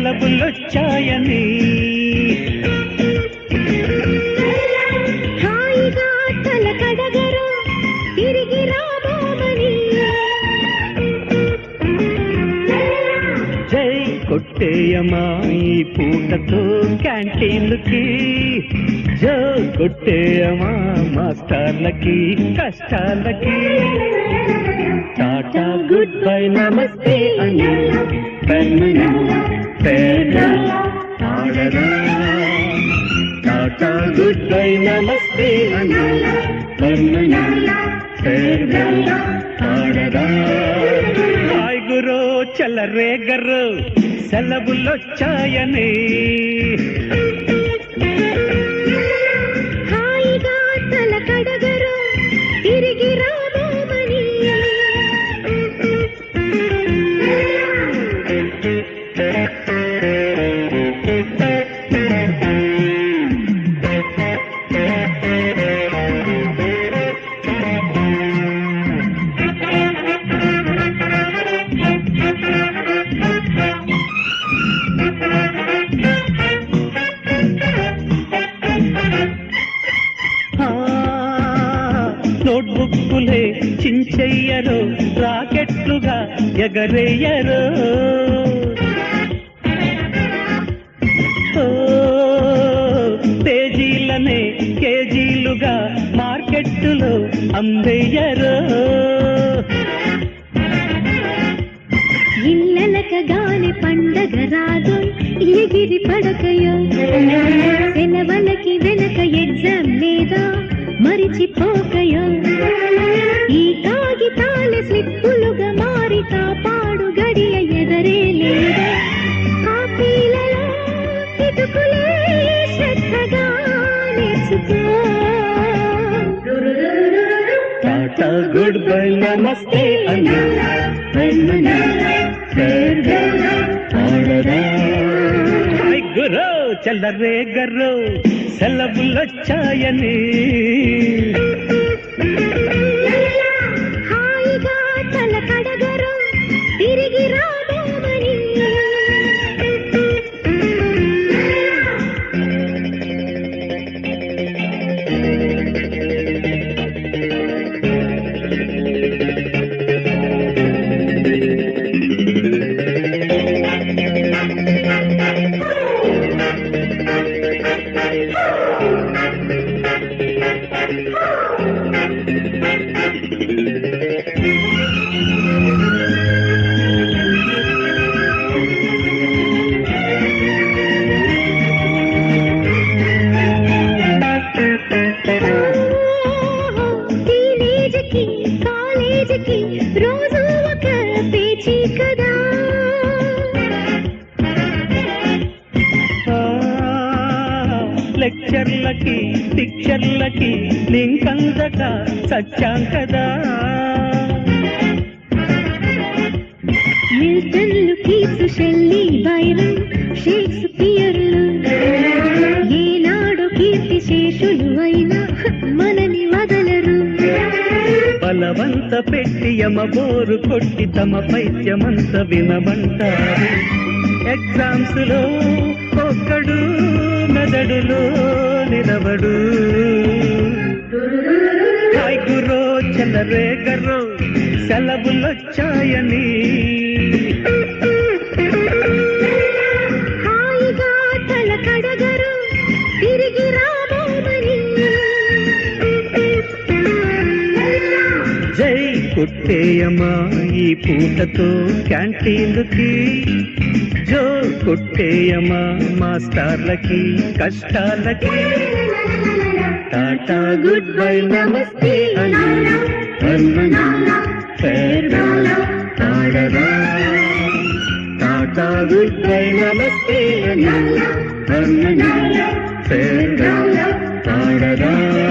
సెలవులొచ్చాయని హాయిగా తల కడగరు తిరిగి రాబోమని జై కొట్టేయమా ఈ పూటతో క్యాంటీన్లకి జో కొట్టేయమా మాస్టర్లకి కష్టాలకి టాటా గుడ్ బై నమస్తే అని పెన్ను ఫేర్వెల్ ఆడరా టాటా గుడ్ బై నమస్తే అని పెన్ను ఫేర్వెల్ ఆడరా హాయ్ గురు చల్లరే గర్రు సెలవులొచ్చాయని హాయిగా తల కడగరు తిరిగి రాబోమని ఆ, నోట్బుక్కులే చించెయ్యరు రాకెట్లుగా ఎగరేయరు ఓ, పేజీలనే కేజీలుగా మార్కెట్టులో అమ్మేయరు ఇల్లలకగానే పండగ రాదు ఎగిరి పడకయో సెలవులకి వెనక ఎగ్జామ్ లేదా మరిచిపోకయో ఈ కాగితాల స్లిప్పులుగా మారి కాపాడు గడియ ఎదరే లేదా కాపీలలో కిటుకులే శ్రద్ధగా నేర్చుకో టాటా గుడ్ బై నమస్తే అన్న పెన్నుని ఫేర్వెల్ ఆడరా హాయ్ గురు చల్లరే గర్రు సెలవులొచ్చాయని హాయిగా తల కడగరు తిరిగి రాబోమని టీనేజ్కి కాలేజీకి రోజు ఒక పేచీ కదా ఆ, లెక్చర్లకి పిక్చర్లకి లింక్ అందక సచ్చాం కదా మిల్టన్లు కీట్స్ షెల్లీ బైరన్ షేక్స్పియర్లు ఏనాడు కీర్తి శేషులు అయినా మనని వదలరు బలవంత పెట్టి యమ బోరు కొట్టి తమ పైత్యమంత వినమంటారు ఎగ్జామ్స్ లో ఒక్కడు మెదడులో నిలబడు హాయ్ గురో చల్లరే గర్రో సెలవులొచ్చాయని హాయిగా తల కడగరు తిరిగి రాబోమని జై కొట్టేయమా ఈ పూటతో క్యాంటీన్లకి జో కొట్టేయమా మాస్టర్లకి కష్టాలకి టాటా గుడ్ బై నమస్తే అని అన్నను ఫేర్వెల్ ఆడరా టాటా గుడ్ బై నమస్తే అని అన్నను ఫేర్వెల్ ఆడరా